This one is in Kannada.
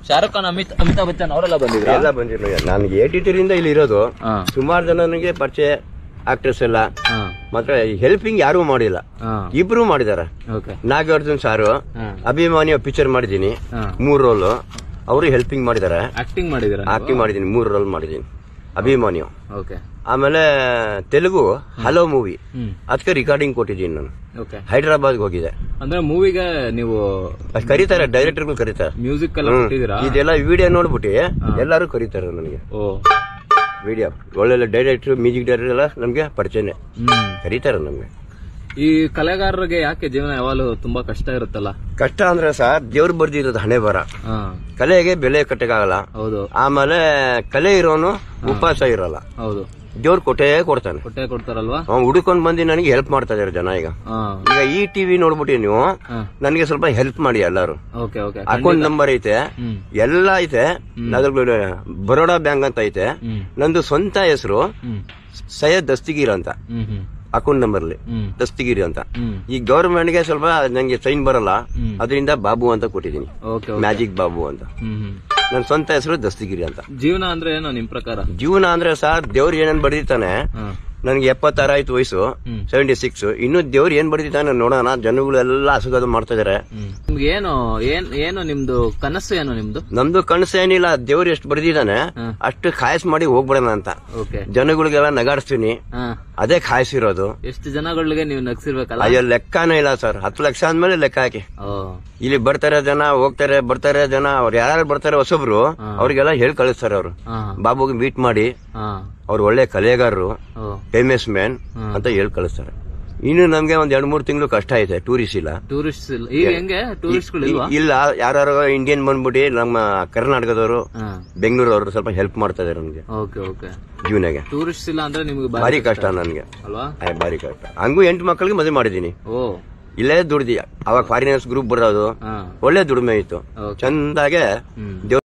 ಶಾರುಖ್ ಖಾನ್ ಅಮಿತ್ ಅಮಿತಾಬ್ ಬಚ್ಚನ್ ಅವರೆಲ್ಲ ಬಂದಿದ್ರ ಎಲ್ಲ ಬಂದಿರೋ ನನಗೆ ಏಟಿ ತ್ರೀಯಿಂದ ಇಲ್ಲಿ ಇರೋದು ಹಾ ಸುಮಾರು ಜನ ನನಗೆ ಪರಿಚಯ ಆಕ್ಟರ್ಸ್ ಎಲ್ಲ ಹಾ ಮಾತ್ರ ಹೆಲ್ಪಿಂಗ್ ಯಾರೂ ಮಾಡಿಲ್ಲ ಹಾ ಇಬ್ರು ಮಾಡಿದಾರೆ ಓಕೆ ನಾಗಾರ್ಜುನ್ ಸಾರು ಹಾ ಅಭಿಮಾನಿಯ ಪಿಕ್ಚರ್ ಮಾಡಿದ್ದೀನಿ ಹಾ ಮೂರ್ ರೋಲ್ ಅವರು ಹೆಲ್ಪಿಂಗ್ ಮಾಡಿದ್ದಾರೆ ಆಕ್ಟಿಂಗ್ ಮಾಡಿದಿರ ಆಕ್ಟಿಂಗ್ ಮಾಡಿದ್ದೀನಿ ಮೂರು ರೋಲ್ ಮಾಡಿದ್ದೀನಿ ಅಭಿಮಾನಿಯು ಓಕೆ ಆಮೇಲೆ ತೆಲುಗು ಹಲೋ ಮೂವಿ ಹ್ಮ್ ಅದಕ್ಕೆ ರಿಕಾರ್ಡಿಂಗ್ ಕೊಟ್ಟಿದ್ದೀನಿ ನಾನು ಓಕೆ ಹೈದರಾಬಾದ್ಗೆ ಹೋಗಿದೆ ಅಂದ್ರೆ ಮೂವಿಗೆ ನೀವು ಅದ್ ಕರೀತಾರೆ ಡೈರೆಕ್ಟರ್ಗಳು ಕರೀತಾರೆ ಮ್ಯೂಸಿಕ್ ಎಲ್ಲ ಹ್ಮ್. ಕೊಟ್ಟಿದ್ದೀರಾ ಇದೆಲ್ಲ ವಿಡಿಯೋ ನೋಡ್ಬಿಟ್ಟು ಎಲ್ಲರೂ ಕರೀತಾರೆ ನನಗೆ ಓ ವಿಡಿಯೋ ಒಳ್ಳೊಳ್ಳೆ ಡೈರೆಕ್ಟರ್ ಮ್ಯೂಸಿಕ್ ಡೈರೆಕ್ಟರ್ ಎಲ್ಲ ನಮ್ಗೆ ಪರಿಚಯನೇ ಹ್ಮ್ ಕರೀತಾರೆ ನಮ್ಗೆ ಈ ಕಲೆಗಾರರಿಗೆ ಯಾಕೆ ಜೀವನ ಯಾವಾಗಲೂ ತುಂಬಾ ಕಷ್ಟ ಇರುತ್ತಲ್ಲ ಕಷ್ಟ ಅಂದ್ರೆ ಸರ್ ದೇವ್ರು ಬರ್ದಿರೋದು ಹಣೆ ಬರ ಹಾ ಕಲೆಗೆ ಬೆಲೆ ಕಟ್ಟಕ್ಕಾಗಲ್ಲ ಹೌದು ಆಮೇಲೆ ಕಲೆ ಇರೋನು ಉಪವಾಸ ಇರಲ್ಲ ಹೌದು ದೇವ್ರು ಕೊಟ್ಟೇ ಕೊಡ್ತಾನೆ ಹೊಟ್ಟೆ ಕೊಡ್ತಾರಲ್ವಾ ಅವ್ನು ಹುಡುಕೊಂಡ್ ಬಂದು ನನಗೆ ಹೆಲ್ಪ್ ಮಾಡ್ತಾ ಇದಾರೆ ಜನ ಈಗ ಹಾ ಈಗ ಈ ಟಿವಿ ನೋಡ್ಬಿಟ್ಟು ನೀವು ಹಾ ನನಗೆ ಸ್ವಲ್ಪ ಹೆಲ್ಪ್ ಮಾಡಿ ಎಲ್ಲರೂ ಓಕೆ ಓಕೆ ಅಕೌಂಟ್ ನಂಬರ್ ಐತೆ ಹ್ಮ್ ಎಲ್ಲ ಐತೆ ಅದ್ರ ಬರೋಡಾ ಬ್ಯಾಂಕ್ ಅಂತ ಐತೆ ಹ್ಮ್ ನಂದು ಸ್ವಂತ ಹೆಸರು ಹ್ಮ್ ಸೈಯದ್ ದಸ್ತಿಗೀರ್ ಅಂತ ಹ್ಮ್ ಹ್ಮ್ ಅಕೌಂಟ್ ನಂಬರ್ ಅಲ್ಲಿ ಹ್ಮ್ ದಸ್ತಿಗಿರಿ ಅಂತ ಹ್ಮ್ ಈ ಗವರ್ಮೆಂಟ್ ಗೆ ಸ್ವಲ್ಪ ನಂಗೆ ಸೈನ್ ಬರಲ್ಲ ಹ್ಮ್. ಅದರಿಂದ ಬಾಬು ಅಂತ ಕೊಟ್ಟಿದ್ದೀನಿ ಓಕೆ ಮ್ಯಾಜಿಕ್ ಬಾಬು ಅಂತ ಹ್ಮ್ ಹ್ಮ್ ನನ್ನ ಸ್ವಂತ ಹೆಸರು ದಸ್ತಿಗಿರಿ ಅಂತ ಜೀವನ ಅಂದ್ರೆ ಏನೋ ನಿಮ್ ಪ್ರಕಾರ ಜೀವನ ಅಂದ್ರೆ ಸರ್ ದೇವ್ರು ಏನೇನ್ ಬರೆದಿರ್ತಾನೆ ಹಾ ನನಗೆ ಎಪ್ಪತ್ತಾರ ಆಯ್ತು ವಯಸ್ಸು ಹ್ಮ್. ಸೆವೆಂಟಿ ಸಿಕ್ಸ್ ಇನ್ನು ದೇವ್ರು ಏನ್ ಬರೆದಿದ್ದಾನೆ ನೋಡೋಣ ಜನಗಳು ಎಲ್ಲ ಹಸುಗದು ಮಾಡ್ತಾ ಇದಾರೆ ಹ್ಮ್ ನಿಮ್ಗೆ ಏನು ಏನ್ ಏನು ನಿಮ್ದು ಕನಸು ಏನು ನಿಮ್ದು ನಮ್ದು ಕನಸು ಏನಿಲ್ಲ ದೇವ್ರು ಎಷ್ಟು ಬರೆದಿದ್ದಾನೆ ಹಾ. ಅಷ್ಟು ಕಾಯಸ್ ಮಾಡಿ ಹೋಗ್ಬಿಡೋಣ ಅಂತ ಓಕೆ ಜನಗಳಿಗೆಲ್ಲ ನಗಾಡಿಸ್ತೀನಿ ಹಾ ಅದೇ ಕಾಯಿಸಿರೋದು ಎಷ್ಟು ಜನಗಳಿಗೆ ನೀವು ನಗ್ಸಿರ್ಬೇಕಲ್ಲ ಅಯ್ಯೋ ಲೆಕ್ಕನೇ ಇಲ್ಲ ಸರ್ ಹತ್ತು ಲಕ್ಷ ಆದ್ಮೇಲೆ ಲೆಕ್ಕ ಹಾಕಿ ಓ ಇಲ್ಲಿ ಬರ್ತಾರೆ ಜನ ಹೋಗ್ತಾರೆ ಬರ್ತಾರೆ ಜನ ಅವ್ರು ಯಾರು ಬರ್ತಾರೆ ಹೊಸಬ್ರು ಅವ್ರಿಗೆಲ್ಲ ಹೇಳಿ ಕಳಿಸ್ತಾರೆ ಅವರು ಹಾ ಬಾಬುಗೆ ಮೀಟ್ ಮಾಡಿ ಹಾ ಅವ್ರು ಒಳ್ಳೆ ಕಲೆಗಾರರು ಓ ಫೇಮಸ್ ಮ್ಯಾನ್ ಅಂತ ಹೇಳಿ ಕಳಿಸ್ತಾರೆ ಇನ್ನು ನಮ್ಗೆ ಒಂದ್ ಎರಡ್ ಮೂರ್ ತಿಂಗಳು ಕಷ್ಟ ಐತೆ ಟೂರಿಸ್ಟ್ ಇಲ್ಲ ಟೂರಿಸ್ಟ್ ಇಲ್ಲ ಈಗ ಹೆಂಗೆ ಟೂರಿಸ್ಟ್ಗಳು ಇಲ್ವಾ ಇಲ್ಲ ಯಾರು ಇಂಡಿಯನ್ ಬಂದ್ಬಿಟ್ಟು ನಮ್ಮ ಕರ್ನಾಟಕದವರು ಹಾ ಬೆಂಗಳೂರವರು ಸ್ವಲ್ಪ ಹೆಲ್ಪ್ ಮಾಡ್ತಾ ಇದಾರೆ ನಮ್ಗೆ ಓಕೆ ಓಕೆ ಜೀವನಗೆ ಟೂರಿಸ್ಟ್ ಇಲ್ಲ ಅಂದ್ರೆ ನಿಮ್ಗೆ ಬಾರಿ ಭಾರಿ ಕಷ್ಟ ನನ್ಗೆ ಅಲ್ವಾ ಆಯ್, ಭಾರಿ ಕಷ್ಟ ಹಂಗೂ ಎಂಟು ಮಕ್ಕಳಿಗೆ ಮದುವೆ ಮಾಡಿದೀನಿ ಓ ಇಲ್ಲೇ ದುಡ್ದಿ ಅವಾಗ ಫಾರಿನರ್ಸ್ ಗ್ರೂಪ್ ಬರೋದು ಹಾ ಒಳ್ಳೆ ದುಡಿಮೆ ಇತ್ತು ಓಕೆ ಚಂದಾಗೆ ಹ್ಮ್ ದೇವ್ರ